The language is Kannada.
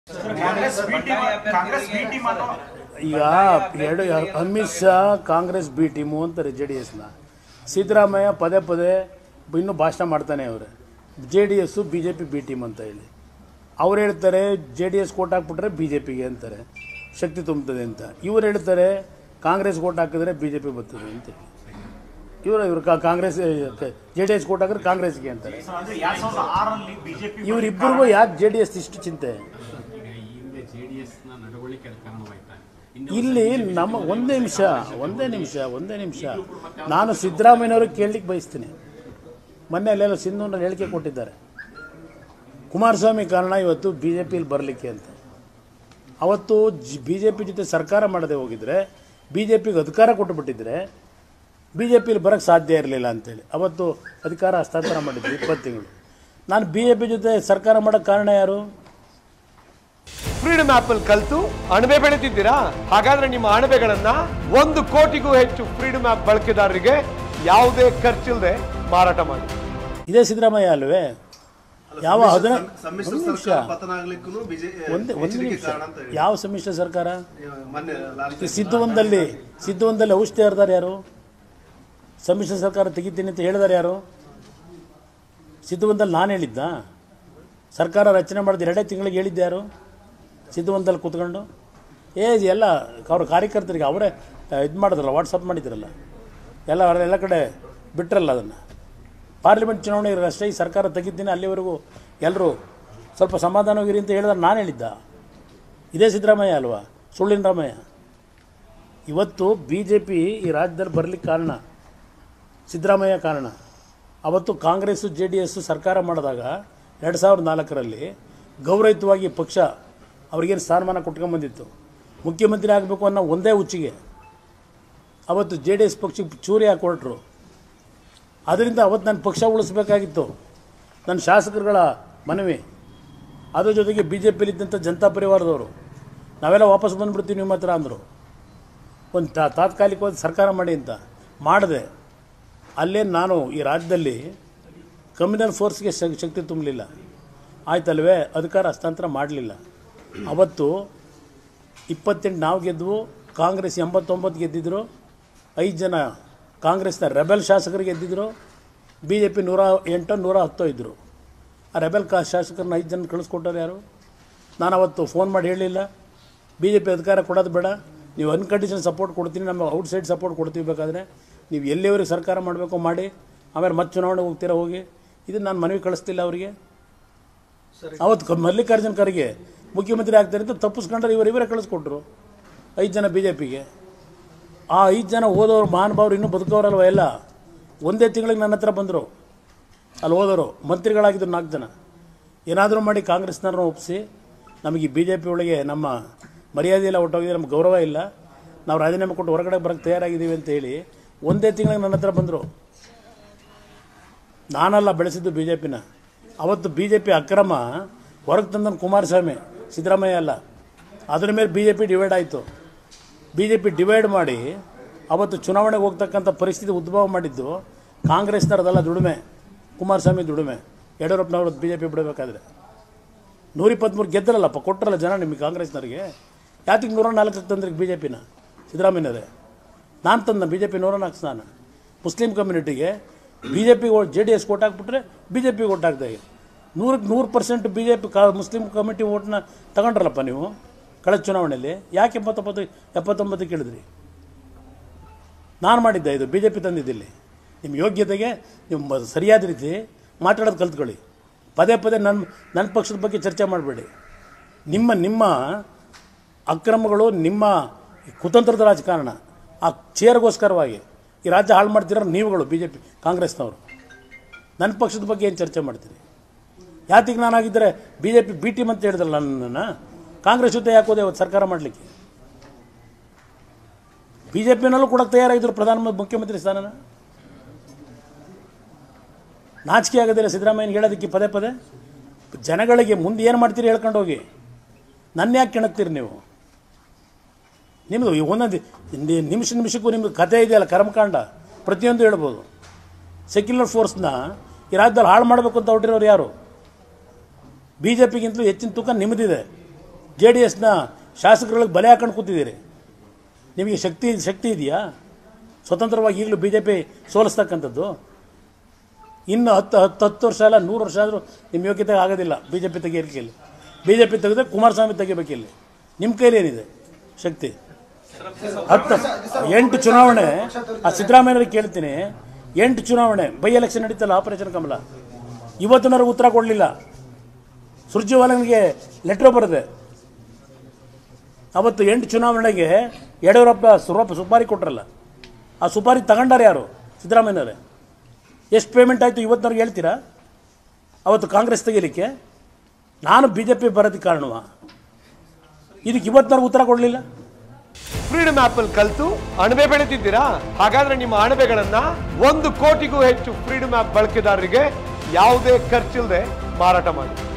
Congress B team Congress B team ಅನ್ನೋ ಈಗ ಎರಡು ಅಮಿತ್ ಶಾ ಕಾಂಗ್ರೆಸ್ ಬಿ ಟೀಮು ಅಂತಾರೆ ಜೆ ಡಿ ಎಸ್ನ ಸಿದ್ದರಾಮಯ್ಯ ಪದೇ ಪದೇ ಇನ್ನೂ ಭಾಷಣ ಮಾಡ್ತಾನೆ ಅವರೇ J D S B J P B team ಅಂತ ಹೇಳಿ ಅವ್ರು ಹೇಳ್ತಾರೆ ಜೆ ಡಿ ಎಸ್ ಕೋಟ್ ಹಾಕ್ಬಿಟ್ರೆ ಬಿ ಜೆ ಪಿಗೆ ಅಂತಾರೆ ಶಕ್ತಿ ತುಂಬುತ್ತದೆ ಅಂತ ಇವ್ರು ಹೇಳ್ತಾರೆ ಕಾಂಗ್ರೆಸ್ ಕೋಟ್ ಹಾಕಿದ್ರೆ ಬಿ ಜೆ ಪಿ ಬರ್ತದೆ ಅಂತ ಹೇಳಿ ಇವರು ಇವರು Congress J D S vote ಹಾಕಿದ್ರೆ ಕಾಂಗ್ರೆಸ್ಗೆ ಅಂತಾರೆ ಸೊ ಅಂದ್ರೆ ಎರಡ್ ಸಾವಿರದ ಆರಲ್ಲಿ ಬಿಜೆಪಿ ಇವರಿಬ್ಬರಿಗೂ ಯಾಕೆ ಜೆ ಡಿ ಎಸ್ ಇಷ್ಟು ಚಿಂತೆ ಈಗ ಈ ಹಿಂದೆ ಜೆ ಡಿ ಎಸ್ನ ನಡವಳಿಕೆ ಅದಕ್ಕೆ ಕಾರಣವಾಯ್ತಾ ಇಲ್ಲಿ ನಮ್ಮ ಒಂದೇ ನಿಮಿಷ ಒಂದೇ ನಿಮಿಷ ಒಂದೇ ನಿಮಿಷ ನಾನು ಸಿದ್ದರಾಮಯ್ಯನವ್ರಿಗೆ ಕೇಳಲಿಕ್ಕೆ ಬಯಸ್ತೀನಿ ಮೊನ್ನೆ ಅಲ್ಲೆಲ್ಲ ಸಿಂಧೂನಲ್ಲಿ ಹೇಳಿಕೆ ಕೊಟ್ಟಿದ್ದಾರೆ ಕುಮಾರಸ್ವಾಮಿ ಕಾರಣ ಇವತ್ತು ಬಿ ಜೆ ಪಿಯಲ್ಲಿ ಬರಲಿಕ್ಕೆ ಅಂತ ಅವತ್ತು ಜಿ ಬಿ ಜೆ ಪಿ ಜೊತೆ ಸರ್ಕಾರ ಮಾಡದೆ ಹೋಗಿದ್ರೆ ಬಿ ಜೆ ಪಿಗೆ ಅಧಿಕಾರ ಕೊಟ್ಟುಬಿಟ್ಟಿದ್ರೆ ಬಿ ಜೆ ಪಿಲಿ ಬರೋಕ್ಕೆ ಸಾಧ್ಯ ಇರಲಿಲ್ಲ ಅಂತೇಳಿ ಅವತ್ತು ಅಧಿಕಾರ ಹಸ್ತಾಂತರ ಮಾಡಿದ್ರು ಇಪ್ಪತ್ತು ತಿಂಗಳು ನಾನು ಬಿ ಜೆ ಪಿ ಜೊತೆ ಸರ್ಕಾರ ಮಾಡೋಕ್ಕೆ ಕಾರಣ ಯಾರು ಫ್ರೀಡಮ್ ಆಪ್ ಅಲ್ಲಿ ಕಲ್ತು ಅಣಬೆ ಬೆಳೆದಿದ್ದೀರಾ ಹಾಗಾದ್ರೆ ನಿಮ್ಮ ಅಣಬೆಗಳನ್ನ ಒಂದು ಕೋಟಿಗೂ ಹೆಚ್ಚು ಫ್ರೀಡಮ್ ಆಪ್ ಬಳಕೆದಾರರಿಗೆ ಯಾವುದೇ ಖರ್ಚಿಲ್ಲದೆ ಮಾರಾಟ ಮಾಡಿ ಇದೇ ಸಿದ್ದರಾಮಯ್ಯ ಅಲ್ವೇ ಯಾವ ಹದಿನ ಸಮ್ಮಿಶ್ರ ಒಂದು ನಿಮಿಷ ಸರ್ಕಾರ ಪತನ ಆಗ್ಲಿಕ್ಕೂ ಬಿಜೆ ಒಂದೇ ಒಂದು ಎಚ್ಚರಿಕೆ ನಿಮಿಷ ಕಾರಣ ಅಂತ ಹೇಳಿ ಯಾವ ಸಮ್ಮಿಶ್ರ ಸರ್ಕಾರ ಮೊನ್ನೆ ಲಾಲ್ ಈ ಸಿದ್ಧವನದಲ್ಲಿ ಸಿದ್ಧವನದಲ್ಲಿ ಔಷಧಿ ಹರಿದಾರೆ ಯಾರು ಸಮ್ಮಿಶ್ರ ಸರ್ಕಾರ ತೆಗಿತೀನಿ ಅಂತ ಹೇಳಿದಾರೆ ಯಾರು ಸಿದ್ಧವನದಲ್ಲಿ ನಾನು ಹೇಳಿದ್ದ ಸರ್ಕಾರ ರಚನೆ ಮಾಡಿದ ಎರಡೇ ತಿಂಗಳಿಗೆ ಹೇಳಿದ್ದೆ ಯಾರು ಸಿದ್ಧವನದಲ್ಲಿ ಕೂತ್ಕೊಂಡು ಏ ಎಲ್ಲ ಅವ್ರ ಕಾರ್ಯಕರ್ತರಿಗೆ ಅವರೇ ಇದು ಮಾಡಿದ್ರಲ್ಲ ವಾಟ್ಸಪ್ ಮಾಡಿದ್ರಲ್ಲ ಎಲ್ಲ ಅವ್ರ ಎಲ್ಲ ಕಡೆ ಬಿಟ್ರಲ್ಲ ಅದನ್ನು ಪಾರ್ಲಿಮೆಂಟ್ ಚುನಾವಣೆ ಅಷ್ಟೇ ಈ ಸರ್ಕಾರ ತೆಗಿತೀನಿ ಅಲ್ಲಿವರೆಗೂ ಎಲ್ಲರೂ ಸ್ವಲ್ಪ ಸಮಾಧಾನವಾಗಿರಿ ಅಂತ ಹೇಳಿದ್ರೆ ನಾನು ಹೇಳಿದ್ದ ಇದೇ ಸಿದ್ದರಾಮಯ್ಯ ಅಲ್ವಾ ಸುಳ್ಳಿನ ರಾಮಯ್ಯ ಇವತ್ತು ಬಿ ಜೆ ಪಿ ಈ ರಾಜ್ಯದಲ್ಲಿ ಬರಲಿಕ್ಕೆ ಕಾರಣ ಸಿದ್ದರಾಮಯ್ಯ ಕಾರಣ ಅವತ್ತು ಕಾಂಗ್ರೆಸ್ಸು ಜೆ ಡಿ ಎಸ್ಸು ಸರ್ಕಾರ ಮಾಡಿದಾಗ ಎರಡು ಸಾವಿರದ ನಾಲ್ಕರಲ್ಲಿ ಗೌರವಯುತವಾಗಿ ಪಕ್ಷ ಅವ್ರಿಗೇನು ಸ್ಥಾನಮಾನ ಕೊಟ್ಕೊಂಬಂದಿತ್ತು ಮುಖ್ಯಮಂತ್ರಿ ಆಗಬೇಕು ಅನ್ನೋ ಒಂದೇ ಹುಚ್ಚಿಗೆ ಅವತ್ತು ಜೆ ಡಿ ಎಸ್ ಪಕ್ಷಕ್ಕೆ ಚೂರಿ ಹಾಕಿ ಹೊರಟ್ರು ಅದರಿಂದ ಅವತ್ತು ನನ್ನ ಪಕ್ಷ ಉಳಿಸ್ಬೇಕಾಗಿತ್ತು ನನ್ನ ಶಾಸಕರುಗಳ ಮನವಿ ಅದ್ರ ಜೊತೆಗೆ ಬಿ ಜೆ ಪಿಲಿದ್ದಂಥ ಜನತಾ ಪರಿವಾರದವರು ನಾವೆಲ್ಲ ವಾಪಸ್ ಬಂದುಬಿಡ್ತೀವಿ ನಿಮ್ಮ ಹತ್ರ ಅಂದರು ಒಂದು ತಾ ತಾತ್ಕಾಲಿಕವಾದ ಸರ್ಕಾರ ಮಾಡಿ ಅಂತ ಮಾಡಿದೆ ಅಲ್ಲೇ ನಾನು ಈ ರಾಜ್ಯದಲ್ಲಿ ಕಮ್ಯುನಲ್ ಫೋರ್ಸ್ಗೆ ಶ- ಶಕ್ತಿ ತುಂಬಲಿಲ್ಲ ಆಯ್ತಲ್ವೇ ಅಧಿಕಾರ ಹಸ್ತಾಂತರ ಮಾಡಲಿಲ್ಲ ಅವತ್ತು ಇಪ್ಪತ್ತೆಂಟು ನಾವು ಗೆದ್ವು ಕಾಂಗ್ರೆಸ್ ಎಂಬತ್ತೊಂಬತ್ತು ಗೆದ್ದಿದ್ರು ಐದು ಜನ ಕಾಂಗ್ರೆಸ್ನ ರೆಬೆಲ್ ಶಾಸಕರು ಗೆದ್ದಿದ್ರು ಬಿ ಜೆ ಪಿ ನೂರ ಎಂಟು ನೂರ ಹತ್ತೋ ಇದ್ದರು ಆ ರೆಬೆಲ್ ಕಾ ಶಾಸಕರನ್ನ ಐದು ಜನ ಕಳಿಸ್ಕೊಟ್ಟವ್ರು ಯಾರು ನಾನು ಅವತ್ತು ಫೋನ್ ಮಾಡಿ ಹೇಳಲಿಲ್ಲ ಬಿ ಜೆ ಪಿ ಅಧಿಕಾರ ಕೊಡೋದು ಬೇಡ ನೀವು ಅನ್ಕಂಡೀಷನ್ ಸಪೋರ್ಟ್ ಕೊಡ್ತೀನಿ ನಮ್ಮ ಔಟ್ಸೈಡ್ ಸಪೋರ್ಟ್ ಕೊಡ್ತೀವಿ ಬೇಕಾದರೆ ನೀವು ಎಲ್ಲಿವರೆಗೆ ಸರ್ಕಾರ ಮಾಡಬೇಕು ಮಾಡಿ ಆಮೇಲೆ ಮತ್ತೆ ಚುನಾವಣೆ ಹೋಗ್ತೀರಾ ಹೋಗಿ ಇದನ್ನು ನಾನು ಮನವಿ ಕಳಿಸ್ತಿಲ್ಲ ಅವರಿಗೆ ಅವತ್ತು ಕ- ಮಲ್ಲಿಕಾರ್ಜುನ್ ಖರ್ಗೆ ಮುಖ್ಯಮಂತ್ರಿ ಆಗ್ತಾರೆ ಅಂತ ತಪ್ಪಿಸ್ಕೊಂಡ್ರೆ ಇವರು ಇವರೇ ಕಳಿಸ್ಕೊಟ್ರು ಐದು ಜನ ಬಿ ಜೆ ಪಿಗೆ ಆ ಐದು ಜನ ಓದೋರು ಮಹಾನುಭಾವರು ಇನ್ನೂ ಬದುಕೋರಲ್ವ ಎಲ್ಲ ಒಂದೇ ತಿಂಗಳಿಗೆ ನನ್ನ ಹತ್ರ ಬಂದರು ಅಲ್ಲಿ ಓದೋರು ಮಂತ್ರಿಗಳಾಗಿದ್ದರು ನಾಲ್ಕು ಜನ ಏನಾದರೂ ಮಾಡಿ ಕಾಂಗ್ರೆಸ್ನವ್ರನ್ನ ಒಪ್ಪಿಸಿ ನಮಗೆ ಬಿ ಜೆ ಪಿ ಒಳಗೆ ನಮ್ಮ ಮರ್ಯಾದೆ ಎಲ್ಲ ಹೊಟ್ಟೋಗಿದೆ ನಮ್ಗೆ ಗೌರವ ಇಲ್ಲ ನಾವು ರಾಜೀನಾಮೆ ಕೊಟ್ಟು ಹೊರಗಡೆ ಬರೋಕ್ಕೆ ತಯಾರಾಗಿದ್ದೀವಿ ಅಂತ ಹೇಳಿ ಒಂದೇ ತಿಂಗಳಿಗೆ ನನ್ನ ಹತ್ರ ಬಂದರು ನಾನಲ್ಲ ಬೆಳೆಸಿದ್ದು ಬಿ ಜೆ ಪಿನ ಅವತ್ತು ಬಿ ಜೆ ಪಿ ಅಕ್ರಮ ಹೊರಗೆ ತಂದನು ಕುಮಾರಸ್ವಾಮಿ ಸಿದ್ದರಾಮಯ್ಯ ಅಲ್ಲ ಅದ್ರ ಮೇಲೆ ಬಿ ಜೆ ಪಿ ಡಿವೈಡ್ ಆಯಿತು ಬಿ ಜೆ ಪಿ ಡಿವೈಡ್ ಮಾಡಿ ಅವತ್ತು ಚುನಾವಣೆಗೆ ಹೋಗ್ತಕ್ಕಂಥ ಪರಿಸ್ಥಿತಿ ಉದ್ಭವ ಮಾಡಿದ್ದು ಕಾಂಗ್ರೆಸ್ನವ್ರದಲ್ಲ ದುಡಿಮೆ ಕುಮಾರಸ್ವಾಮಿ ದುಡಿಮೆ ಯಡಿಯೂರಪ್ಪನವ್ರದ್ದು ಬಿ ಜೆ ಪಿ ಬಿಡಬೇಕಾದ್ರೆ ನೂರಿಪ್ಪತ್ತ್ಮೂರು ಗೆದ್ದರಲ್ಲಪ್ಪ ಕೊಟ್ಟರಲ್ಲ ಜನ ನಿಮಗೆ ಕಾಂಗ್ರೆಸ್ನವ್ರಿಗೆ ಯಾತಿಗೆ ನೂರ ನಾಲ್ಕಕ್ಕೆ ತಂದ್ರಿ ಬಿ ಜೆ ಪಿನ ಸಿದ್ದರಾಮಯ್ಯನವರೇ ನಾನು ತಂದ ಬಿ ಜೆ ಪಿ ನೂರ ನಾಲ್ಕು ಸ್ಥಾನ ಮುಸ್ಲಿಂ ಕಮ್ಯುನಿಟಿಗೆ ಬಿ ಜೆ ಪಿಗೆ ಜೆ ಡಿ ಎಸ್ ಓಟ್ ಹಾಕ್ಬಿಟ್ರೆ ಬಿ ಜೆ ಪಿಗೆ ಓಟ್ ಹಾಕ್ತಾ ನೂರಕ್ಕೆ ನೂರು ಪರ್ಸೆಂಟ್ ಬಿ ಜೆ ಪಿ ಕಾ ಮುಸ್ಲಿಂ ಕಮಿಟಿ ಓಟ್ನ ತಗೊಂಡ್ರಲ್ಲಪ್ಪ ನೀವು ಕಳೆದ ಚುನಾವಣೆಯಲ್ಲಿ ಯಾಕೆ ಎಪ್ಪತ್ತೊಂಬತ್ತು ಎಪ್ಪತ್ತೊಂಬತ್ತು ಕೇಳಿದ್ರಿ ನಾನು ಮಾಡಿದ್ದೆ ಇದು ಬಿ ಜೆ ಪಿ ತಂದಿದ್ದಿಲ್ಲಿ ನಿಮ್ಮ ಯೋಗ್ಯತೆಗೆ ನೀವು ಮ- ಸರಿಯಾದ ರೀತಿ ಮಾತಾಡೋದು ಕಲ್ತ್ಕೊಳ್ಳಿ ಪದೇ ಪದೇ ನನ್ನ ನನ್ನ ಪಕ್ಷದ ಬಗ್ಗೆ ಚರ್ಚೆ ಮಾಡಬೇಡಿ ನಿಮ್ಮ ನಿಮ್ಮ ಅಕ್ರಮಗಳು ನಿಮ್ಮ ಕುತಂತ್ರದ ರಾಜಕಾರಣ ಆ ಚೇರ್ಗೋಸ್ಕರವಾಗಿ ಈ ರಾಜ್ಯ ಹಾಳು ಮಾಡ್ತಿರೋ ನೀವುಗಳು ಬಿ ಜೆ ಪಿ ಕಾಂಗ್ರೆಸ್ನವರು ನನ್ನ ಪಕ್ಷದ ಬಗ್ಗೆ ಏನು ಚರ್ಚೆ ಮಾಡ್ತೀರಿ ಯಾತಿಗೆ ನಾನಾಗಿದ್ದರೆ B J P B team ಅಂತ ಹೇಳಿದ್ರಲ್ಲ ನನ್ನನ್ನು ಕಾಂಗ್ರೆಸ್ ಜೊತೆ ಯಾಕೆ ಹೋದೆ ಅವತ್ತು ಸರ್ಕಾರ ಮಾಡಲಿಕ್ಕೆ ಬಿ ಜೆ ಪಿನಲ್ಲೂ ಕೊಡಕ್ಕೆ ತಯಾರಾಗಿದ್ದರು ಪ್ರಧಾನ ಮುಖ್ಯಮಂತ್ರಿ ಸ್ಥಾನನ ನಾಚಿಕೆ ಆಗೋದಿಲ್ಲ ಸಿದ್ದರಾಮಯ್ಯನಿಗೆ ಹೇಳೋದಕ್ಕೆ ಪದೇ ಪದೇ ಜನಗಳಿಗೆ ಮುಂದೆ ಏನು ಮಾಡ್ತೀರಿ ಹೇಳ್ಕೊಂಡು ಹೋಗಿ ನನ್ನ ಯಾಕೆ ಕೆಣಕ್ತೀರಿ ನೀವು ನಿಮ್ಮದು ಒಂದೊಂದು ನಿ- ನಿಮಿಷ ನಿಮಿಷಕ್ಕೂ ನಿಮ್ಮದು ಕಥೆ ಇದೆಯಲ್ಲ ಕರ್ಮಕಾಂಡ ಪ್ರತಿಯೊಂದು ಹೇಳ್ಬೋದು ಸೆಕ್ಯುಲರ್ ಫೋರ್ಸ್ನ ಈ ರಾಜ್ಯದಲ್ಲಿ ಹಾಳು ಮಾಡಬೇಕು ಅಂತ ಹೊರಟಿರೋರು ಯಾರು ಬಿ ಜೆ ಪಿಗಿಂತಲೂ ಹೆಚ್ಚಿನ ತೂಕ ನಿಮ್ಮದಿದೆ ಜೆ ಡಿ ಎಸ್ನ ಶಾಸಕರುಗಳಿಗೆ ಬಲೆ ಹಾಕೊಂಡು ಕೂತಿದ್ದೀರಿ ನಿಮಗೆ ಶಕ್ತಿ ಶಕ್ತಿ ಇದೆಯಾ ಸ್ವತಂತ್ರವಾಗಿ ಈಗಲೂ ಬಿ ಜೆ ಪಿ ಸೋಲಿಸ್ತಕ್ಕಂಥದ್ದು ಇನ್ನು ಹತ್ತು ಹತ್ತು ಹತ್ತು ವರ್ಷ ಅಲ್ಲ ನೂರು ವರ್ಷ ಆದರೂ ನಿಮ್ಮ ಯೋಗ್ಯತೆ ಆಗೋದಿಲ್ಲ ಬಿ ಜೆ ಪಿ ತೆಗಿಯೋಕ್ಕಿಲ್ಲಿ ಬಿ ಜೆ ಪಿ ತೆಗೆದ್ರೆ ಕುಮಾರಸ್ವಾಮಿ ತೆಗಿಬೇಕಿಲ್ಲಿ ನಿಮ್ಮ ಕೈಲಿ ಏನಿದೆ ಶಕ್ತಿ ಹತ್ತು ಎಂಟು ಚುನಾವಣೆ ಆ ಸಿದ್ದರಾಮಯ್ಯವ್ರಿಗೆ ಕೇಳ್ತೀನಿ ಎಂಟು ಚುನಾವಣೆ ಬೈ ಎಲೆಕ್ಷನ್ ನಡೀತಲ್ಲ ಆಪರೇಷನ್ ಕಮಲ ಇವತ್ತಿನವರೆಗೆ ಉತ್ತರ ಕೊಡಲಿಲ್ಲ ಸುರ್ಜೇವಾಲನಿಗೆ ಲೆಟ್ರ್ ಬರದೆ ಅವತ್ತು ಎಂಟು ಚುನಾವಣೆಗೆ ಯಡಿಯೂರಪ್ಪ ಸುರಪ್ಪ ಸುಪಾರಿ ಕೊಟ್ರಲ್ಲ ಆ ಸುಪಾರಿ ತಗೊಂಡಾರೆ ಯಾರು ಸಿದ್ದರಾಮಯ್ಯನವರೇ ಎಷ್ಟು ಪೇಮೆಂಟ್ ಆಯಿತು ಇವತ್ತಿನವ್ರಿಗೆ ಹೇಳ್ತೀರಾ ಅವತ್ತು ಕಾಂಗ್ರೆಸ್ ತೆಗಿಲಿಕ್ಕೆ ನಾನು ಬಿ ಜೆ ಪಿ ಬರೋದಕ್ಕೆ ಕಾರಣವ ಇದಕ್ಕೆ ಇವತ್ತಿನವ್ರಿಗೆ ಉತ್ತರ ಕೊಡಲಿಲ್ಲ ಫ್ರೀಡಮ್ ಆಪ್ ಅಲ್ಲಿ ಕಲ್ತು ಅಣಬೆ ಬೆಳೆತಿದ್ದೀರಾ ಹಾಗಾದ್ರೆ ನಿಮ್ಮ ಅಣಬೆಗಳನ್ನ ಒಂದು ಕೋಟಿಗೂ ಹೆಚ್ಚು ಫ್ರೀಡಮ್ ಆಪ್ ಬಳಕೆದಾರರಿಗೆ ಯಾವುದೇ ಖರ್ಚಿಲ್ಲದೆ ಮಾರಾಟ ಮಾಡಿ